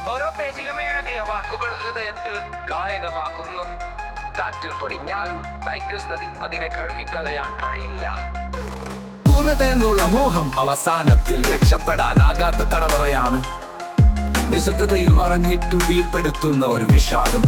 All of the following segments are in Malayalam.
ഓരോ പേജിലും എഴുതിയ വാക്കുകൾ ഹൃദയത്തിൽ ഗായകമാക്കുന്നു കാറ്റിൽ പൊടിഞ്ഞാലും ടൈഗ്രസ് നദി അതിനെ കഴുകിക്കളയാൻ കഴിയില്ല പൂർണ്ണതയെന്നുള്ള മോഹം അവസാനത്തിൽ രക്ഷപ്പെടാനാകാത്ത തടവറയാണ് നിശബ്ദതയിൽ മറഞ്ഞിട്ടു വീർപ്പെടുത്തുന്ന ഒരു വിഷാദം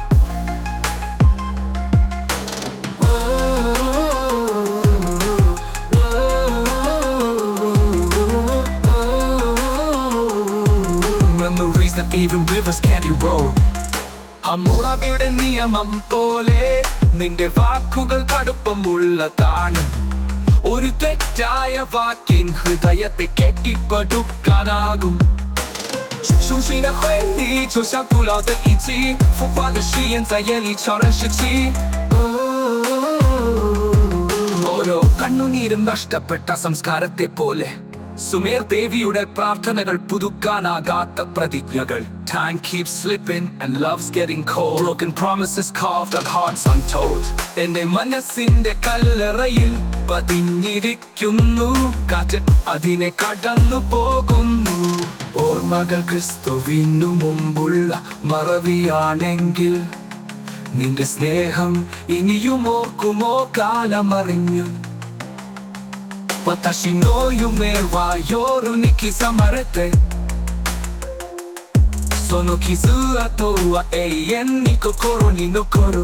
Memories that even rivers can't erode അമ്മുളവിയുടെ നിയമം പോലെ നിന്റെ വാക്കുകൾ കടുപ്പമുള്ളതാണ് ഒരു തെറ്റായ വാക്കിൻ ഹൃദയത്തെ കെട്ടിപ്പടുക്കാനാകും 熟悉的回忆，就像古老的遗迹，腐化的誓言在夜里悄然拾起。ഓരോ കണ്ണുനീരും നഷ്ടപ്പെട്ട സംസ്കാരത്തെ പോലെ സുമേർ ദേവിയുടെ പ്രാർത്ഥനകൾ പുതുക്കാനാകാത്ത പ്രതിജ്ഞകൾ Time keeps slipping and love's getting cold Broken promises carved on hearts untold എന്റെ മനസ്സിന്റെ കല്ലറയിൽ പതിഞ്ഞിരിക്കുന്നു കാറ്റ് അതിനെ കടന്നു പോകുന്നു ഓർമ്മകൾ ക്രിസ്തുവിനു മുമ്പുള്ള മറവിയാണെങ്കിൽ നിന്റെ സ്നേഹം ഇനിയും ഓർക്കുമോ കാലമറിഞ്ഞു Watashi no yume wa yoru ni kizamarete Sono kizu ato wa eien ni kokoro ni nokoru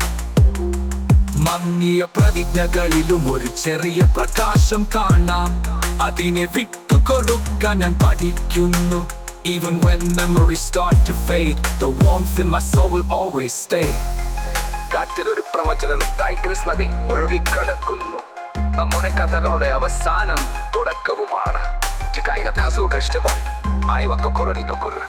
മങ്ങിയ പ്രതിജ്ഞകളിലും ഒരു ചെറിയ പ്രകാശം കാണാം അതിനെ വിട്ടുകൊടുക്കാൻ ഞാൻ പഠിക്കുന്നു Even when memories start to fade The warmth in my soul will always stay കാറ്റിലൊരു പ്രവചനം ടൈഗ്രസ് നദി ഒഴുകിക്കിടക്കുന്നു നമ്മുടെ കഥകളുടെ അവസാനം തുടക്കവുമാണ് ചിക്കായിക താസു കഷ്ടമോ ആയിവക്ക കൊറടി തൊക്കുറ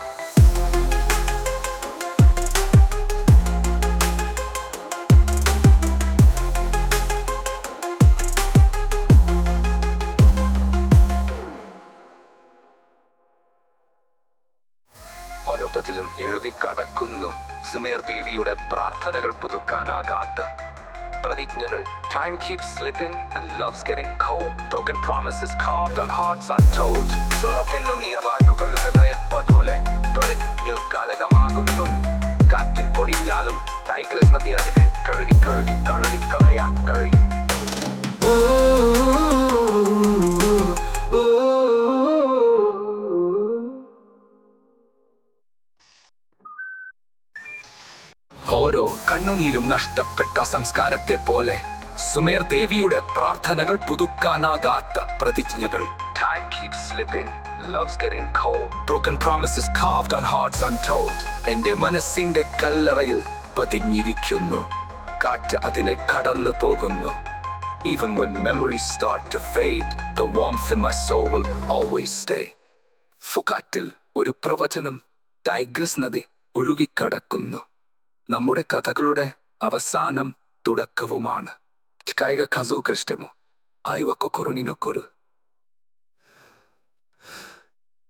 ഓരോരുത്തത്തിലും എഴുതി കടക്കുന്നു സുമേർ ദേവിയുടെ പ്രാർത്ഥനകൾ പുതുക്കാനാകാത്ത പ്രതിജ്ഞകൾ Time keeps slipping and love's getting cold Broken promises carved on hearts untold തുറപ്പിന്നുങ്ങിയ വാക്കുകൾ ഹൃദയപ്പതുലെ പ്രതിജ്ഞകൾ കാലകമാകുന്നു കാറ്റിൽ പൊടിഞ്ഞാലും ടൈഗ്രസ് നദി അതിനെ കഴുകി കഴുകി കഴുകി കളയാൻ കഴിയും ഓരോ കണ്ണുനീരും നഷ്ടപ്പെട്ട സംസ്കാരത്തെ പോലെ സുമേർ ദേവിയുടെ പ്രാർത്ഥനകൾ പുതുക്കാനാകാത്ത പ്രതിജ്ഞകൾ Time keeps slipping, love's getting cold Broken promises carved on hearts untold എന്റെ മനസ്സിന്റെ കല്ലറയിൽ പതിഞ്ഞിരിക്കുന്നു കാറ്റ് അതിനെ കടന്നു പോകുന്നു Even when memories start to fade, the warmth in my soul will always stay. ഫുക്കാറ്റിൽ ഒരു പ്രവചനം ടൈഗ്രസ് നദി ഒഴുകിക്കടക്കുന്നു നമ്മുടെ കഥകളുടെ അവസാനം തുടക്കവുമാണ് ചിക്കായിക കസു കൃഷ്ടമോ ആയിവക്കൊരു നിനക്കൊരു